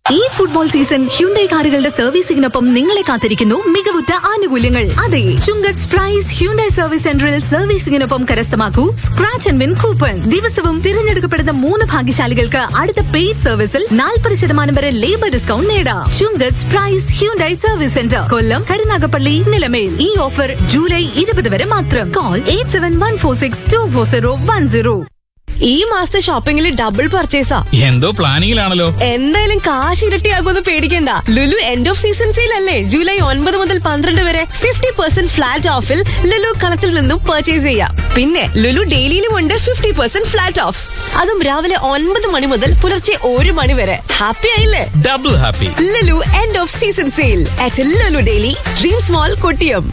ഈ football season Hyundai കാറുകളുടെ സർവീസിംഗിനൊപ്പം നിങ്ങളെ കാത്തിരിക്കുന്നു മികവുറ്റ ആനുകൂല്യങ്ങൾ അതെ ചുങ്കത്ത് പ്രൈസ് ഹ്യുണ്ടൈ സർവീസ് സെന്ററിൽ സർവീസിംഗിനൊപ്പം കരസ്ഥമാക്കൂ സ്ക്രാച്ച് ആൻഡ് വിൻ കൂപ്പൺ ദിവസവും തിരഞ്ഞെടുക്കപ്പെടുന്ന മൂന്ന് ഭാഗ്യശാലികൾക്ക് അടുത്ത പെയ്ഡ് സർവീസിൽ നാൽപ്പത് ശതമാനം വരെ ലേബർ ഡിസ്കൗണ്ട് നേടാം Chungath price Hyundai service centre Kollam Karunagappally Nilamel ഈ ഓഫർ ജൂലൈ ഇരുപത് വരെ മാത്രം call eight seven one four six two four zero one zero ഈ മാസത്തെ ഷോപ്പിംഗിൽ ഡബിൾ പർച്ചേസാ എന്തോ പ്ലാനിങ്ങിലാണല്ലോ എന്തായാലും കാശ് ഇരട്ടിയാകുമെന്ന് പേടിക്കണ്ട Lulu end of season sale അല്ലേ ജൂലൈ ഒൻപത് മുതൽ പന്ത്രണ്ട് വരെ ഫിഫ്റ്റി പെർസെന്റ് ഫ്ലാറ്റ് ഓഫിൽ ലുലു കളത്തിൽ നിന്നും പർച്ചേസ് ചെയ്യാം പിന്നെ ലുലു ഡെയിലിയിലും ഉണ്ട് ഫിഫ്റ്റി പെർസെന്റ് ഫ്ലാറ്റ് ഓഫ് അതും രാവിലെ ഒൻപത് മണി മുതൽ പുലർച്ചെ ഒരു മണി വരെ ഹാപ്പി ആയില്ലേ double happy Lulu end of season sale at Lulu daily dream small Kottiyam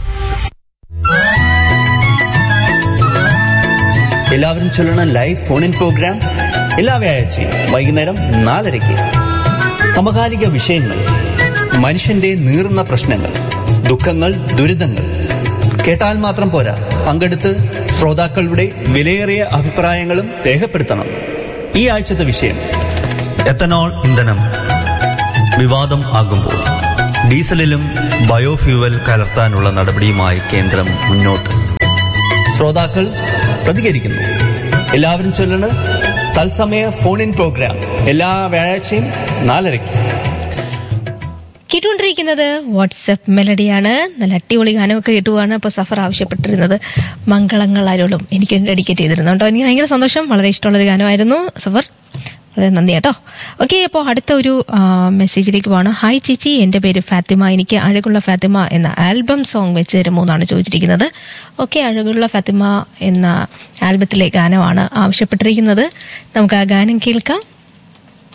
എല്ലാവരും ചൊല്ലണ ലൈവ് ഫോൺ ഇൻ പ്രോഗ്രാം എല്ലാ വ്യാഴാഴ്ചയും വൈകുന്നേരം നാലരയ്ക്ക് സമകാലിക വിഷയങ്ങൾ മനുഷ്യന്റെ നീറുന്ന പ്രശ്നങ്ങൾ ദുഃഖങ്ങൾ ദുരിതങ്ങൾ കേട്ടാൽ മാത്രം പോരാ പങ്കെടുത്ത് ശ്രോതാക്കളുടെ വിലയേറിയ അഭിപ്രായങ്ങളും രേഖപ്പെടുത്തണം ഈ ആഴ്ചത്തെ വിഷയം എത്തനോൾ ഇന്ധനം വിവാദം ആകുമ്പോൾ ഡീസലിലും ബയോഫ്യൂവൽ കലർത്താനുള്ള നടപടിയുമായി കേന്ദ്രം മുന്നോട്ട് ശ്രോതാക്കൾ പ്രതികരിക്കുന്നു എല്ലാവരും ചൊല്ലണ് തത്സമയ ഫോൺ ഇൻ പ്രോഗ്രാം എല്ലാ വ്യാഴാഴ്ചയും നാലരയ്ക്ക് കേട്ടുകൊണ്ടിരിക്കുന്നത് വാട്സപ്പ് മെലഡിയാണ് നല്ല അടിപൊളി ഗാനമൊക്കെ കേട്ടുപോവാണ് അപ്പോൾ സഫർ ആവശ്യപ്പെട്ടിരുന്നത് മംഗളങ്ങൾ അരുളും എനിക്ക് ഡെഡിക്കേറ്റ് ചെയ്തിരുന്നു കേട്ടോ എനിക്ക് ഭയങ്കര സന്തോഷം വളരെ ഇഷ്ടമുള്ളൊരു ഗാനമായിരുന്നു സഫർ വളരെ നന്ദി കേട്ടോ ഓക്കെ അപ്പോൾ അടുത്ത ഒരു ആ, മെസ്സേജിലേക്ക് പോകണം ഹായ് ചിച്ചി എൻ്റെ പേര് ഫാത്തിമ എനിക്ക് അഴകുള്ള ഫാത്തിമ എന്ന ആൽബം സോങ് വെച്ച് തരുമോ എന്നാണ് ചോദിച്ചിരിക്കുന്നത് ഓക്കെ അഴകുള്ള ഫാത്തിമ എന്ന ആൽബത്തിലെ ഗാനമാണ് ആവശ്യപ്പെട്ടിരിക്കുന്നത് നമുക്ക് ആ ഗാനം കേൾക്കാം